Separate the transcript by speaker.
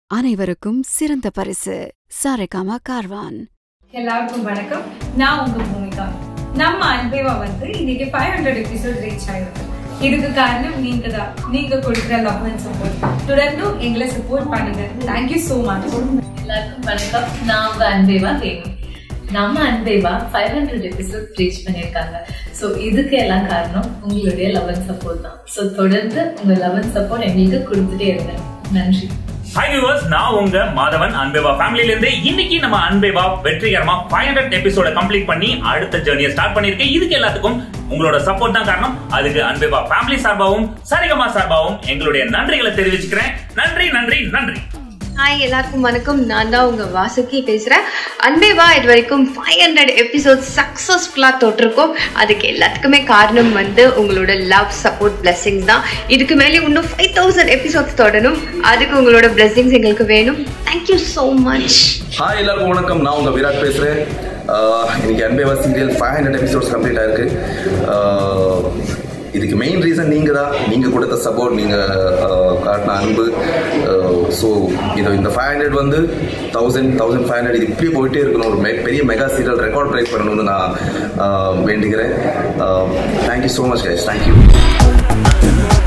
Speaker 1: அனைவருக்கும் சிறந்த பரிசு சாரேகாமா கார்வான்
Speaker 2: எல்லாருக்கும் வணக்கம் நான் உங்க பூமிகா நம்ம அன்பேவா வந்து இன்னைக்கு ஃபைவ் ஹண்ட்ரட் எபிசோட் ரீச் ஆயிருக்கு இதுக்கு காரணம் நீங்க தான் நீங்க கொடுக்குற லவ் அண்ட் சப்போர்ட் தொடர்ந்தும் எங்களை சப்போர்ட் பண்ணுங்க தேங்க்யூ ஸோ மச்
Speaker 3: எல்லாருக்கும் வணக்கம் நான் உங்க அன்பேவா தேவி நம்ம Anbe Vaa five hundred episode reach பண்ணியிருக்காங்க ஸோ இதுக்கு எல்லாம் காரணம் உங்களுடைய லவ் அண்ட் சப்போர்ட் தான் ஸோ தொடர்ந்து உங்க லவ் அண்ட் சப்போர்ட் எங்களுக்கு கொடுத்துட்டே இருங்க நன்றி
Speaker 4: ஹாய் வியூவர்ஸ் நான் உங்க மாதவன் அன்பேவா ஃபேமிலில இருந்து இன்னைக்கு நம்ம அன்பேவா வெற்றிகரமா ஃபைவ் ஹண்ட்ரட் எபிசோட கம்ப்ளீட் பண்ணி அடுத்த ஜேர்னியை ஸ்டார்ட் பண்ணிருக்கேன் இதுக்கு எல்லாத்துக்கும் உங்களோட சப்போர்ட் தான் காரணம் அதுக்கு அன்பேவா ஃபேமிலி சார்பாகவும் சரிகமா சார்பாகவும் எங்களுடைய நன்றிகளை தெரிவிச்சுக்கிறேன் நன்றி நன்றி நன்றி
Speaker 5: ஹாய் எல்லாருக்கும் வணக்கம் நான் தான் உங்கள் வாசுகி பேசுகிறேன் அன்பேவா இது வரைக்கும் ஃபைவ் ஹண்ட்ரட் எபிசோட் சக்ஸஸ்ஃபுல்லாக தொட்டிருக்கோம் அதுக்கு எல்லாத்துக்குமே காரணம் வந்து உங்களோட லவ் சப்போர்ட் பிளெஸிங்ஸ் தான் இதுக்கு மேலே இன்னும் ஃபைவ் தௌசண்ட் எபிசோட்ஸ் தொடரும் அதுக்கு உங்களோட பிளெஸிங்ஸ் எங்களுக்கு வேணும் தேங்க்யூ ஸோ மச்
Speaker 6: ஹாய் எல்லாருக்கும் வணக்கம் நான் உங்கள் விராட் பேசுகிறேன் இன்னைக்கு Anbe Vaa serial five hundred episodes complete ஆயிருக்கு ஆஹ் இதுக்கு மெயின் ரீசன் நீங்கள் தான் நீங்கள் கொடுத்த சப்போர்ட் நீங்கள் காட்டின அன்பு ஸோ இது இந்த ஃபைவ் ஹண்ட்ரட் வந்து தௌசண்ட் தௌசண்ட் ஃபைவ் ஹண்ட்ரட் இது இப்படி போயிட்டே இருக்கணும் ஒரு மெ- பெரிய மெகா சீரியல் ரெக்கார்ட் பிரேக் பண்ணணும்னு நான் ஆஹ் வேண்டிக்கிறேன் thank you so much guys thank you